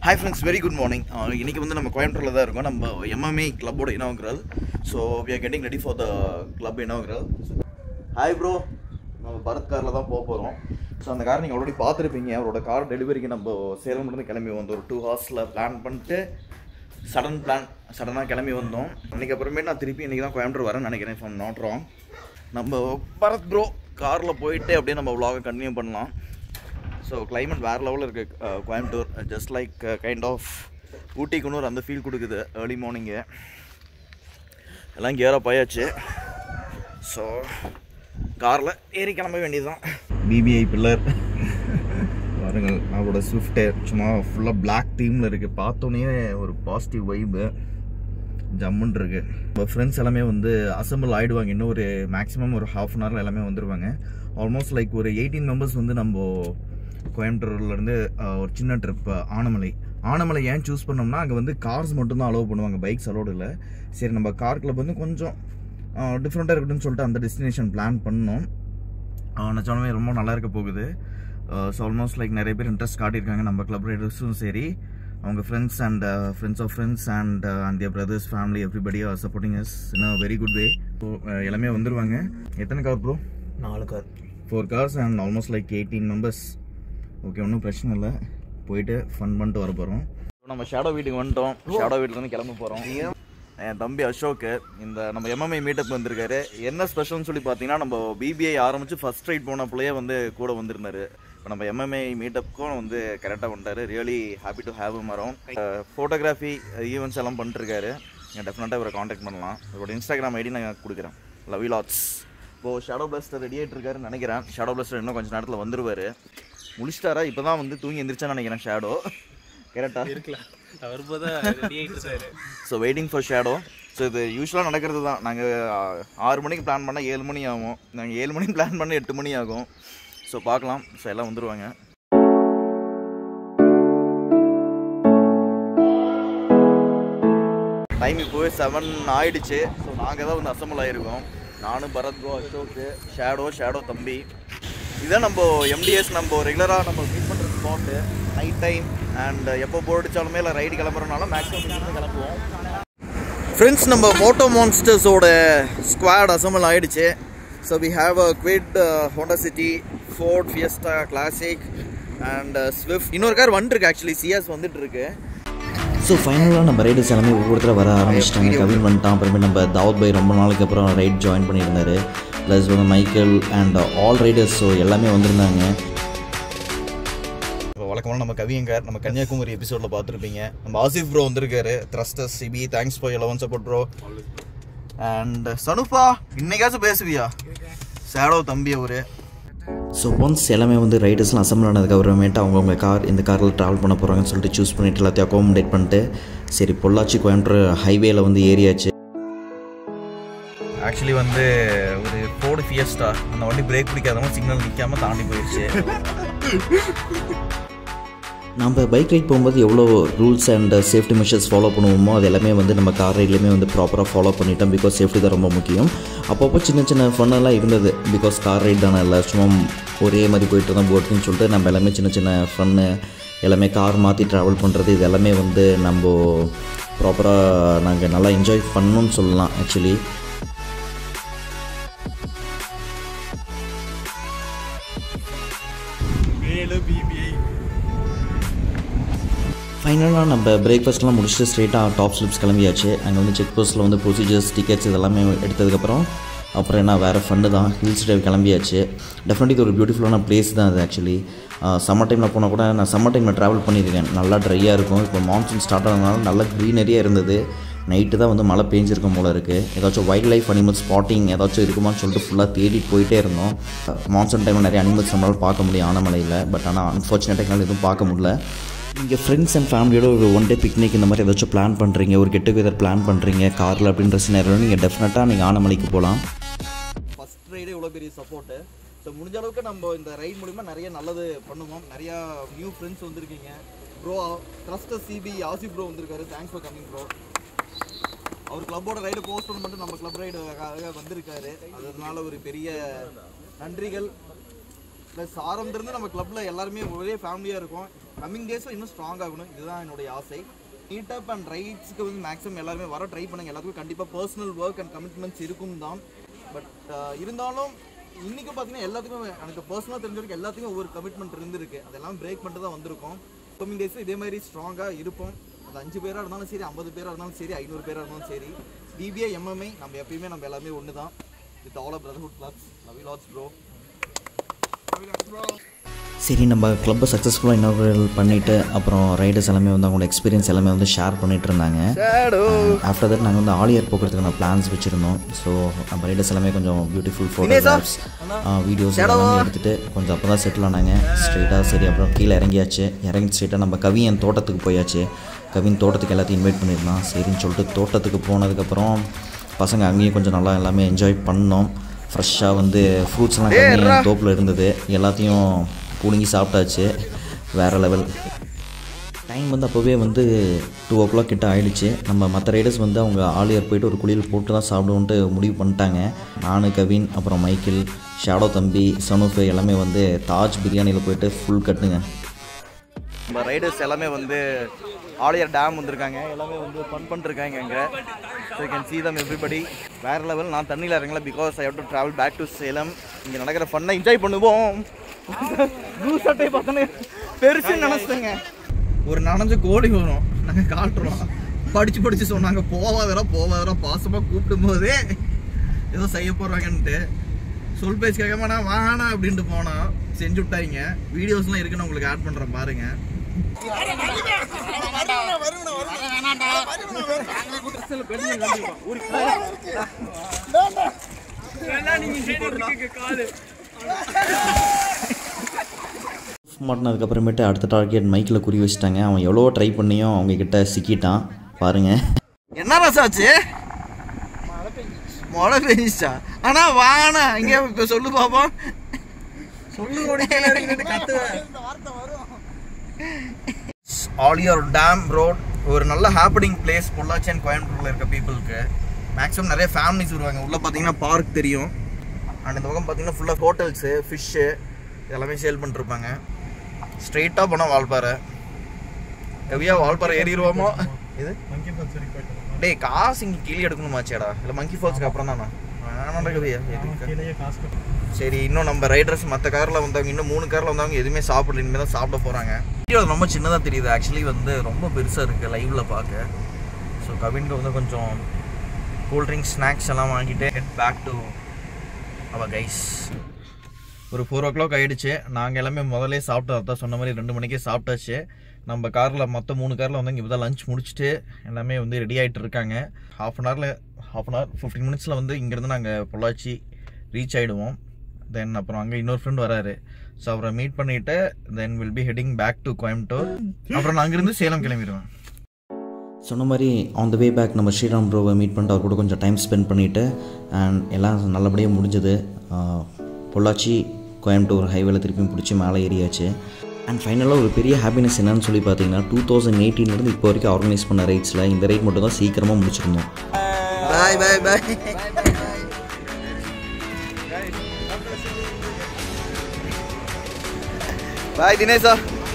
Hi friends very good morning இன்றைக்கி வந்து நம்ம கோயம்புத்தூரில் தான் இருக்கோம் நம்ம எம்எம்ஏ கிளப்போட inaugural so we are getting ready for the club inaugural hi bro நம்ம பரத் காரில் தான் போக போகிறோம் ஸோ அந்த கார் நீங்கள் ஆல்ரெடி பார்த்துருப்பீங்க அவரோட கார் டெலிவரிக்கு நம்ம சேலம்லேருந்து கிளம்பி வந்தோம் ஒரு டூ ஹவர்ஸில் பிளான் பண்ணிட்டு சடன் பிளான் சடனாக கிளம்பி வந்தோம் அன்றைக்கி அப்புறமே நான் திருப்பி இன்றைக்கி தான் கோயம்புத்தூர் வரேன்னு நினைக்கிறேன் இஃப் ஐம் நாட் ராங் நம்ம பரத் ப்ரோ காரில் போயிட்டு அப்படியே நம்ம vlog-அ கண்டினியூ பண்ணலாம் ஸோ climate வேறு லெவலில் இருக்குது Coimbatore just like kind of Ooty Coonoor அந்த ஃபீல் கொடுக்குது ஏர்லி மார்னிங்கு எல்லாம் கியரப் ஆயாச்சு ஸோ காரில் ஏறி கிளம்ப வேண்டியதுதான் பிபிஐ பில்லர் பாருங்கள் அவரோட ஸ்விஃப்ட்டு சும்மா ஃபுல்லாக பிளாக் தீமில் இருக்குது பார்த்தோன்னே ஒரு பாசிட்டிவ் வைபு ஜம்முன் இருக்கு இப்போ ஃப்ரெண்ட்ஸ் எல்லாமே வந்து அசம்பிள் ஆயிடுவாங்க இன்னும் ஒரு மேக்ஸிமம் ஒரு ஹாஃப் அன் ஹவரில் எல்லாமே வந்துடுவாங்க ஆல்மோஸ்ட் லைக் ஒரு எயிட்டீன் மெம்பர்ஸ் வந்து நம்ம கோயம்புத்தூர்லேருந்து ஒரு சின்ன ட்ரிப் ஆனமலை ஆனமலை ஏன் சூஸ் பண்ணோம்னா அங்கே வந்து கார்ஸ் மட்டும்தான் அலோவ் பண்ணுவாங்க பைக்ஸ் அலோடு இல்லை சரி நம்ம கார் கிளப் வந்து கொஞ்சம் டிஃப்ரெண்ட்டாக இருக்கட்டும்னு சொல்லிட்டு அந்த டெஸ்டினேஷன் பிளான் பண்ணோம் நிஜமாவே ரொம்ப நல்லா இருக்க போகுது ஸோ ஆல்மோஸ்ட் லைக் நிறைய பேர் இன்ட்ரெஸ்ட் காட்டியிருக்காங்க நம்ம கிளப் ரைடர்ஸும் சரி அவங்க friends and friends of friends and and their brothers family everybody are supporting us in a very good way so எல்லாமே வந்துருவாங்க எத்தனை கார் ப்ரோ நாலு car four cars and almost like eighteen members okay ஒன்றும் பிரச்சனை இல்லை போயிட்டு fun பண்ணிட்டு வர போகிறோம் நம்ம ஷேடோ வீட்டுக்கு வந்துட்டோம் ஷேடோ வீட்டிலேருந்து கிளம்ப போகிறோம் என் தம்பி அசோக்கு இந்த நம்ம எம்எம்ஐ மீட்டப் வந்திருக்காரு என்ன ஸ்பெஷல்னு சொல்லி பார்த்தீங்கன்னா நம்ம பிபிஐ ஆரம்பித்து ஃபர்ஸ்ட் ரைட் போனப்பளையே வந்து கூட வந்திருந்தாரு இப்போ நம்ம எம்எம்ஐ மீட்டப்புக்கும் வந்து கரெக்டாக வந்துட்டாரு ரியலி ஹாப்பி டு ஹேவ் மரம் ஃபோட்டோகிராஃபி ஈவெண்ட்ஸ் எல்லாம் பண்ணிட்டுருக்காரு நீங்கள் டெஃபினட்டாக இவரை காண்டாக்ட் பண்ணலாம் இவரோட இன்ஸ்டாகிராம் ஐடி நான் கொடுக்குறேன் லவி லாட்ஸ் இப்போது ஷேடோ பிளாஸ்டர் ரெடி ஆகிட்டு இருக்காருன்னு நினைக்கிறேன் ஷேடோ பிளாஸ்டர் இன்னும் கொஞ்சம் நேரத்தில் வந்துருவார் முடிச்சிட்டாரா இப்போ தான் வந்து தூங்கி எந்திரிச்சான்னு நினைக்கிறேன் ஷேடோ கரெக்டாக இருக்கலாம் அவர் போதான் ரெடி ஆகிட்டு இருக்காரு so waiting for shadow so இது யூஸ்வலாக நடக்கிறது தான் நாங்கள் ஆறு மணிக்கு பிளான் பண்ணால் ஏழு மணி ஆகும் நாங்கள் ஏழு மணிக்கு பிளான் பண்ண எட்டு மணி ஆகும் ஸோ பார்க்கலாம் ஸோ எல்லாம் வந்துருவாங்க டைம் இப்போவே செவன் ஆயிடுச்சு ஸோ நாங்கள் தான் வந்து அசம்பிள் ஆகிருக்கோம் நானும் பரத் கோ அசோக்கு ஷேடோ ஷேடோ தம்பி இதான் நம்ம எம்டிஎஸ் நம்ம ரெகுலராக நம்ம மீட் பண்ணுற ஸ்பாட்டு நைட் டைம் அண்ட் எப்போ போர் அடிச்சாலுமே இல்லை ரைடு கிளம்புறதுனால மேக்ஸிமம் இங்கிருந்து கிளம்புவோம் ஃப்ரெண்ட்ஸ் நம்ம மோட்டோ மான்ஸ்டர்ஸோட ஸ்குவாட் அசம்பிள் ஆயிடுச்சு so we have a Kwid Honda City Ford Fiesta classic and Swift இன்னொரு கார் வந்துருக்கு ஆக்சுவலி சிஎஸ் வந்துட்டு இருக்கு ஸோ ஃபைனலாக நம்ம ரைடர்ஸ் எல்லாமே ஒவ்வொருத்தர் வர ஆரம்பிச்சிட்டாங்க கவின் வந்துட்டான் அப்புறமே நம்ம தாவத் பை ரொம்ப நாளைக்கு அப்புறம் ரைட் ஜாயின் பண்ணியிருந்தாரு ப்ளஸ் வந்து Michael and all riders so எல்லாமே வந்திருந்தாங்க இப்போ வழக்கமாக நம்ம கவியங்கார் நம்ம கன்னியாகுமரி எபிசோடில் பார்த்துருப்பீங்க நம்ம ஆசிஃப் ப்ரோ வந்திருக்காரு thruster CB thanks for eleven support bro and சனுப்பா இன்னைக்காச்சும் பேசுவியா சேடோ தம்பி அவரு ஸோ ஒன்ஸ் எல்லாமே வந்து ரைடர்ஸ்லாம் அசம்பிள் ஆனதுக்கப்புறமேட்டு அவங்கவுங்க கார் இந்த காரில் ட்ராவல் பண்ண போகிறாங்கன்னு சொல்லிட்டு சூஸ் பண்ணிட்டு எல்லாத்தையும் அக்காமடேட் பண்ணிட்டு சரி பொள்ளாச்சி கோயம்புத்தூர் ஹைவேல வந்து ஏரியாச்சு ஆக்சுவலி வந்து ஒரு ஃபோர்டு ஃபியஸ்டா அந்த வண்டி பிரேக் பிடிக்காதவங்க சிக்னல் நிற்காம தாண்டி போயிடுச்சு நம்ம பைக் ரைட் போகும்போது எவ்வளோ rules and safety measures follow பண்ணுவோமோ அது எல்லாமே வந்து நம்ம கார் ரைட்லேயுமே வந்து ப்ராப்பராக ஃபாலோ பண்ணிட்டோம் பிகாஸ் சேஃப்டி தான் ரொம்ப முக்கியம் அப்பப்போ சின்ன சின்ன ஃபன்னெல்லாம் இருந்தது பிகாஸ் கார் ரைட் தானே இல்லை சும்மா ஒரே மாதிரி போயிட்டு இருந்தோம் போட்டுன்னு சொல்லிட்டு நம்ம எல்லாமே சின்ன சின்ன ஃபன்னு எல்லாமே கார் மாற்றி ட்ராவல் பண்ணுறது இது எல்லாமே வந்து நம்ம ப்ராப்பராக நாங்கள் நல்லா என்ஜாய் பண்ணணும்னு சொல்லலாம் ஆக்சுவலி ஃபைனலாக நம்ம பிரேக்ஃபாஸ்ட்லாம் முடிச்சுட்டு ஸ்ட்ரெயிட்டாக டாப் ஸ்லிப்ஸ் கிளம்பியாச்சு அங்கே வந்து செக் போஸ்ட்டில் வந்து ப்ரொசீஜர்ஸ் டிக்கெட்ஸ் இதெல்லாமே எடுத்ததுக்கப்புறம் அப்புறம் என்ன வேறு ஃபண்டு தான் ஹில்ஸ் ட்ரைவ் கிளம்பியாச்சு டெஃபினெட்லி இது ஒரு பியூட்டிஃபுல்லான பிளேஸ் தான் அது ஆக்சுவலி சம்மர் டைமில் போனால் கூட நான் சம்மர் டைமில் ட்ராவல் பண்ணியிருக்கேன் நல்லா ட்ரையாக இருக்கும் இப்போ மான்சூன் ஸ்டார்ட் ஆனதுனால நல்லா க்ரீனரியாக இருந்தது நைட்டு தான் வந்து மழை பெஞ்சிருக்கும் போல இருக்குது ஏதாச்சும் வைல்ட் லைஃப் அனிமல்ஸ் ஸ்பாட்டிங் ஏதாச்சும் இருக்குமான்னு சொல்லிட்டு ஃபுல்லாக தேடிட்டு போயிட்டே இருந்தோம் மான்சூன் டைமில் நிறைய அனிமல்ஸ் நம்மளால் பார்க்க முடியும் ஆனமலையில் பட் ஆனால் அன்ஃபார்ச்சுனேட்டாக எங்களால் எதுவும் பார்க்க முடியல நீங்கள் ஃப்ரெண்ட்ஸ் அண்ட் ஃபேமிலியோட ஒரு ஒன் டே பிக்னிக் இந்த மாதிரி ஏதாச்சும் பிளான் பண்ணுறீங்க ஒரு கெட் டுகெதர் பிளான் பண்ணுறீங்க காரில் அப்படின்ற சினாரியில் நீங்கள் டெஃபினட்டாக நீங்கள் ஆனமலைக்கு போகலாம் ஃபர்ஸ்ட் ரைடு இவ்வளோ பெரிய சப்போர்ட்டு ஸோ முடிஞ்ச அளவுக்கு நம்ம இந்த ரைட் மூலிமா நிறைய நல்லது பண்ணுவோம் நிறையா நியூ ஃப்ரெண்ட்ஸ் வந்திருக்கீங்க bro thruster CB Asif bro வந்திருக்காரு தேங்க்ஸ் ஃபார் கமிங் ப்ரோ அவர் கிளப்போட ரைடு போஸ்ட் மட்டும் நம்ம கிளப் ரைடு வந்திருக்காரு அதனால ஒரு பெரிய நன்றிகள் ப்ளஸ் ஆரம்பத்துலேருந்து நம்ம கிளப்பில் எல்லாருமே ஒரே ஃபேமிலியாக இருக்கும் கம்மிங் டேஸில் இன்னும் ஸ்ட்ராங் ஆகணும் இதுதான் என்னுடைய ஆசை மீட் அப் அண்ட் ரைட்ஸ்க்கு வந்து மேக்ஸிமம் எல்லாருமே வர ட்ரை பண்ணுங்க எல்லாத்துக்கும் கண்டிப்பாக பர்சனல் ஒர்க் அண்ட் கமிட்மெண்ட்ஸ் இருக்கும் தான் பட் இருந்தாலும் இன்னைக்கு பார்த்தீங்கன்னா எல்லாத்துக்கும் எனக்கு பர்சனலாக தெரிஞ்ச வரைக்கும் எல்லாத்துக்கும் ஒவ்வொரு கமிட்மெண்ட் இருந்திருக்கு அதெல்லாம் பிரேக் பண்ணிட்டு தான் வந்திருக்கோம் கம்மிங் டேஸ் இதே மாதிரி ஸ்ட்ராங்காக இருப்போம் அது அஞ்சு பேராக இருந்தாலும் சரி ஐம்பது பேராக இருந்தாலும் சரி ஐநூறு பேராக இருந்தாலும் சரி பிபிஏ எம்எம்ஐ நம்ம எப்பயுமே நம்ம எல்லாமே ஒன்று தான் with all brotherhood clubs love lots bro சரி நம்ம கிளப்பை சக்ஸஸ்ஃபுல்லாக இனாகுரல் பண்ணிவிட்டு அப்புறம் ரைடர்ஸ் எல்லாமே வந்து அவங்களோட எக்ஸ்பீரியன்ஸ் எல்லாமே வந்து ஷேர் பண்ணிட்டு இருந்தாங்க ஆஃப்டர் தட் நாங்கள் வந்து ஆலியர் போகிறதுக்கான பிளான்ஸ் வச்சுருந்தோம் ஸோ நம்ம ரைடர்ஸ் எல்லாமே கொஞ்சம் பியூட்டிஃபுல் ஃபோட்டோகிராஃப்ஸ் வீடியோஸ் எல்லாமே எடுத்துகிட்டு கொஞ்சம் அப்போ தான் செட்டில் ஆனாங்க ஸ்ட்ரெயிட்டாக சரி அப்புறம் கீழே இறங்கியாச்சு இறங்கி ஸ்ட்ரெயிட்டாக நம்ம கவியன் தோட்டத்துக்கு போயாச்சு கவின் தோட்டத்துக்கு எல்லாத்தையும் இன்வைட் பண்ணியிருந்தான் சரின்னு சொல்லிட்டு தோட்டத்துக்கு போனதுக்கப்புறம் பசங்க அங்கேயும் கொஞ்சம் நல்லா எல்லாமே என்ஜாய் பண்ணோம் ஃப்ரெஷ்ஷாக வந்து ஃப்ரூட்ஸ்லாம் கம்மியாக தோப்பில் இருந்தது எல்லாத்தையும் பிடுங்கி சாப்பிட்டாச்சு வேறு லெவல் டைம் வந்து அப்போவே வந்து டூ ஓ கிளாக் கிட்ட ஆயிடுச்சு நம்ம மற்ற ரைடர்ஸ் வந்து அவங்க ஆலியர் போயிட்டு ஒரு குளியல் போட்டு தான் சாப்பிடுவோன்ட்டு முடிவு பண்ணிட்டாங்க நான் கவின் அப்புறம் மைக்கேல் ஷாடோ தம்பி சனுஃபு எல்லாமே வந்து தாஜ் பிரியாணியில் போயிட்டு ஃபுல் கட்டுங்க நம்ம ரைடர்ஸ் எல்லாமே வந்து ஆலியர் டேம் வந்திருக்காங்க எல்லாமே வந்து ஃபன் பண்ணிருக்காங்க இங்கே so can see them everybody வேற லெவல் நான் தண்ணியில் இறங்கல because I have to travel back to Salem இங்கே நடக்கிற ஃபன்னை என்ஜாய் பண்ணுவோம் ப்ளூ சட்டை பார்த்தோன்னே பெருசுன்னு நினச்சிட்டேங்க ஒரு நனைஞ்ச கோழி வரும் நாங்கள் காட்டுறோம் படித்து படித்து சொன்னாங்க போவாதரா போவாதரா பாசமாக கூப்பிடும் போதே ஏதோ செய்ய போகிறாங்கன்ட்டு சொல் பேச்சு கேட்காம நான் வானா அப்படின்ட்டு போனா செஞ்சு விட்டாங்க வீடியோஸ்லாம் இருக்குன்னு உங்களுக்கு ஆட் பண்ணுறேன் பாருங்க மாட்டினதுக்கப்புறமேட்டு அடுத்த டார்கெட் மைக்கில் குறி வச்சுட்டாங்க அவன் எவ்வளோ ட்ரை பண்ணியும் அவங்க கிட்ட சிக்கிட்டான் பாருங்கள் என்ன ரசம் ஆச்சு மழை பெஞ்சிச்சா ஆனா வானா இங்க இப்ப சொல்லு பாப்போம் ஆலியார் டேம் ரோட் ஒரு நல்ல ஹாப்பனிங் பிளேஸ் பொள்ளாச்சி அண்ட் கோயம்புத்தூர்ல இருக்க பீப்புளுக்கு மேக்ஸிமம் நிறைய ஃபேமிலிஸ் வருவாங்க உள்ள பார்த்தீங்கன்னா பார்க் தெரியும் அண்ட் இந்த பக்கம் பார்த்தீங்கன்னா ஃபுல்லாக ஹோட்டல்ஸு ஃபிஷ்ஷு எல்லாமே சேல் பண்ணிருப்பாங்க ஸ்ட்ரெயிட்டாக போனால் வால்பாறை ஹெவியா வால்பாறை ஏறிடுவோமோ இது டேய் காசு இங்கே கிளி எடுக்கணுமாச்சேடா இல்லை மங்கி ஃபால்ஸ்க்கு அப்புறம் தானா வேணாம்டா கவியா எதுக்கு? சரி இன்னும் நம்ம ரைடர்ஸ் மற்ற காரில் வந்தவங்க இன்னும் மூணு காரில் வந்தவங்க எதுவுமே சாப்பிடல இனிமேல் தான் சாப்பிட போகிறாங்க வீடியோ ரொம்ப சின்னதாக தெரியுது ஆக்சுவலி வந்து ரொம்ப பெருசாக இருக்குது லைவில் பார்க்க ஸோ கவின்க்கு வந்து கொஞ்சம் கூல்ட்ரிங்க்ஸ் ஸ்நாக்ஸ் எல்லாம் வாங்கிட்டு head back to our guys ஒரு ஃபோர் ஓ கிளாக் ஆகிடுச்சு நாங்கள் எல்லாமே முதல்ல சாப்பிட்டு அதான் சொன்ன மாதிரி ரெண்டு மணிக்கே சாப்பிட்டாச்சு நம்ம காரில் மொத்த மூணு காரில் வந்து இப்போ தான் லஞ்ச் முடிச்சுட்டு எல்லாமே வந்து ரெடி ஆகிட்டு இருக்காங்க ஹாஃப் அன் ஹவரில் ஹாஃப் அன் ஹவர் ஃபிஃப்டீன் மினிட்ஸில் வந்து இங்கேருந்து நாங்கள் பொள்ளாச்சி ரீச் ஆகிடுவோம் தென் அப்புறம் அங்கே இன்னொரு ஃப்ரெண்ட் வராரு ஸோ அவரை மீட் பண்ணிவிட்டு then will be heading back to Coimbatore அப்புறம் நான் அங்கேருந்து சேலம் கிளம்பிடுவேன் சொன்ன மாதிரி ஆன் த வே பேக் நம்ம ஸ்ரீராம் ப்ரோவை மீட் பண்ணிட்டு அவர் கூட கொஞ்சம் டைம் ஸ்பெண்ட் பண்ணிவிட்டு அண்ட் எல்லாம் நல்லபடியாக முடிஞ்சது ஆஹ், பொள்ளாச்சி கோயம்புத்தூர் ஹைவேல திருப்பியும் பிடிச்சி மேலே ஏறியாச்சு அண்ட் ஃபைனலாக ஒரு பெரிய ஹாப்பினஸ் என்னன்னு சொல்லி பார்த்தீங்கன்னா டூ தௌசண்ட் எயிட்டீன்லேருந்து இப்போ வரைக்கும் ஆர்கனைஸ் பண்ண ரைட்ஸில் இந்த ரைட் மட்டும் தான் சீக்கிரமாக முடிச்சிருந்தோம் பாய் பாய் பாய் பாய் தினேஷா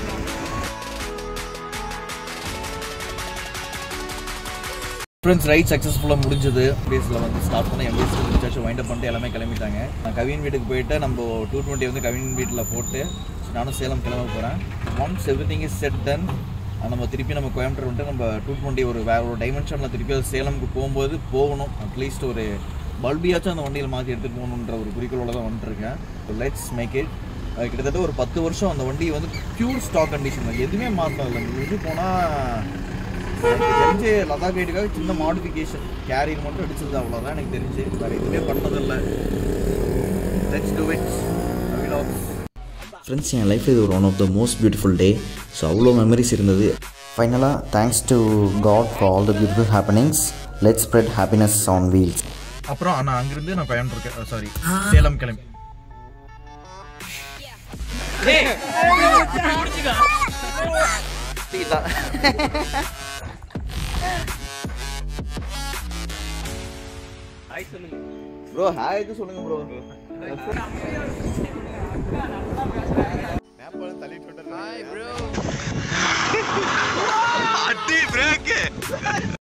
ஃப்ரெண்ட்ஸ் ரைட் சக்ஸஸ்ஃபுல்லாக முடிஞ்சது பேஸில் வந்து ஸ்டார்ட் பண்ண என் பேஸில் முடிச்சாச்சு வைண்ட் அப் பண்ணிட்டு எல்லாமே கிளம்பிட்டாங்க நான் கவின் வீட்டுக்கு போயிட்டு நம்ம டூ டுவெண்ட்டி வந்து கவின் வீட்டில் போட்டு நானும் சேலம் கிளம்ப போகிறேன் once everything is set done நம்ம திருப்பி நம்ம கோயம்புத்தூர் வந்துட்டு நம்ம டூ டுவெண்ட்டி ஒரு வேற ஒரு டைமென்ஷனில் திருப்பி அது சேலமுக்கு போகும்போது போகணும் அட்லீஸ்ட் ஒரு பல்பியாச்சும் அந்த வண்டியில் மாற்றி எடுத்துகிட்டு போகணுன்ற ஒரு குறிக்கோளோட தான் வந்துட்டுருக்கேன் லெட்ஸ் மேக் இட் கிட்டத்தட்ட ஒரு பத்து வருஷம் அந்த வண்டி வந்து பியூர் ஸ்டாக் கண்டிஷன் எதுவுமே மாற்றல இது போனால் எனக்கு தெரிஞ்சு லதாக் ரைடுக்காக சின்ன மாடிஃபிகேஷன் கேரியர் மட்டும் அடிச்சது அவ்வளோதான் எனக்கு தெரிஞ்சு வேறு எதுவுமே பண்ணதில்லை லெட்ஸ் டூ இட் ஃப்ரெண்ட்ஸ் என் லைஃப் இது ஒரு one of the most beautiful day so அவ்வளோ மெமரிஸ் இருந்தது ஃபைனலாக thanks to God for all the beautiful happenings let spread happiness on wheels அப்புறம் நான் அங்கிருந்து நான் கோயம்புத்தூர் சாரி சேலம் கிளம்பி இதான் ஹாய் சொல்லுங்க ப்ரோ ஹாய் இது சொல்லுங்க ப்ரோ நேபாளம் தள்ளிட்டு விட்டாரு.